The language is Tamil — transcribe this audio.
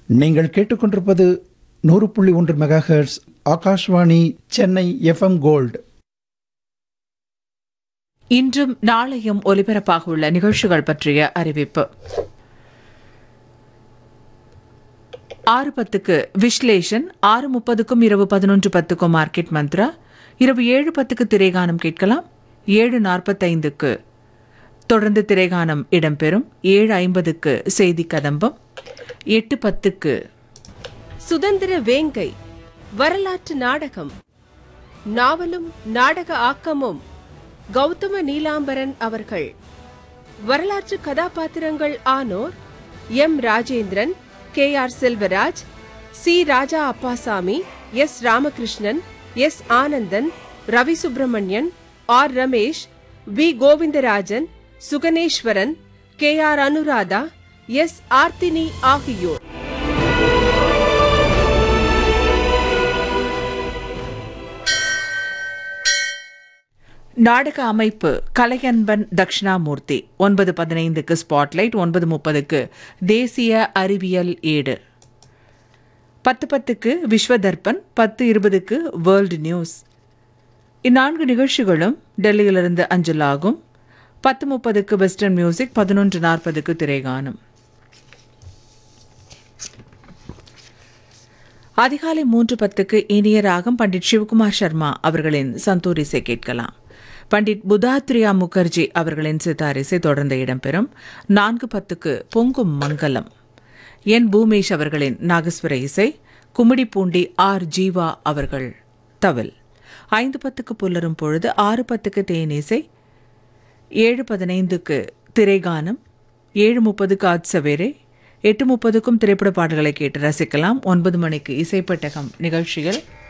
நீங்கள் கேட்டுக்கொண்டிருப்பது நூறு புள்ளி ஒன்று megahertz Akashvani Chennai FM gold இன்றும் நாளையும் ஒலிபரப்பாக உள்ள நிகழ்ச்சிகள் பற்றிய அறிவிப்பு ஆறு பத்துக்கு விஸ்லேஷன் ஆறு முப்பதுக்கும் இரவு பதினொன்று பத்துக்கும் மார்க்கெட் மந்த்ரா இரவு ஏழு பத்துக்கு திரைகானம் கேட்கலாம் ஏழு நாற்பத்தைந்துக்கு தொடர்ந்து திரைகானம் இடம்பெறும் ஏழு ஐம்பதுக்கு செய்தி கதம்பம் எட்டு பத்துக்கு சுதந்திர வேங்கை வரலாற்று நாடகம் நாவலும் நாடக ஆக்கமும் கௌதம நீலாம்பரன் அவர்கள் வரலாற்று கதாபாத்திரங்கள் ஆனோர் M Rajendran K R Selvaraj C Raja Appasamy S Ramakrishnan S Anandan Ravi Subramanian R Ramesh V Govindarajan Suganeswaran K R Anuradha S Arthini ஆகியோர் நாடக அமைப்பு கலையன்பன் தக்ஷணாமூர்த்தி ஒன்பது பதினைந்துக்கு ஸ்பாட்லைட் ஒன்பது முப்பதுக்கு தேசிய அறிவியல் ஏடு பத்து பத்துக்கு விஸ்வதர்பன் பத்து இருபதுக்கு வேர்ல்டு நியூஸ் இந்நான்கு நிகழ்ச்சிகளும் டெல்லியிலிருந்து அஞ்சலாகும் பத்து முப்பதுக்கு வெஸ்டர்ன் மியூசிக் பதினொன்று நாற்பதுக்கு திரைகானம் அதிகாலை மூன்று பத்துக்கு இனிய ராகம் பண்டிட் சிவகுமார் சர்மா அவர்களின் சந்தூரிசை கேட்கலாம் பண்டிட் புதாத்ரியா முகர்ஜி அவர்களின் சித்தாரிசை தொடர்ந்து இடம்பெறும் நான்கு பத்துக்கு பொங்கும் மங்கலம் என் பூமேஷ் அவர்களின் நாகஸ்வர இசை கும்மிடிப்பூண்டி ஆர் ஜீவா அவர்கள் தவில் ஐந்து பத்துக்கு புல்லரும் பொழுது ஆறு பத்துக்கு தேனிசை ஏழு பதினைந்துக்கு திரைகானம் ஏழு முப்பதுக்கு ஆட்சவேரே எட்டு முப்பதுக்கும் திரைப்பட பாடல்களை கேட்டு ரசிக்கலாம் ஒன்பது மணிக்கு இசைப்பட்டகம் நிகழ்ச்சிகள்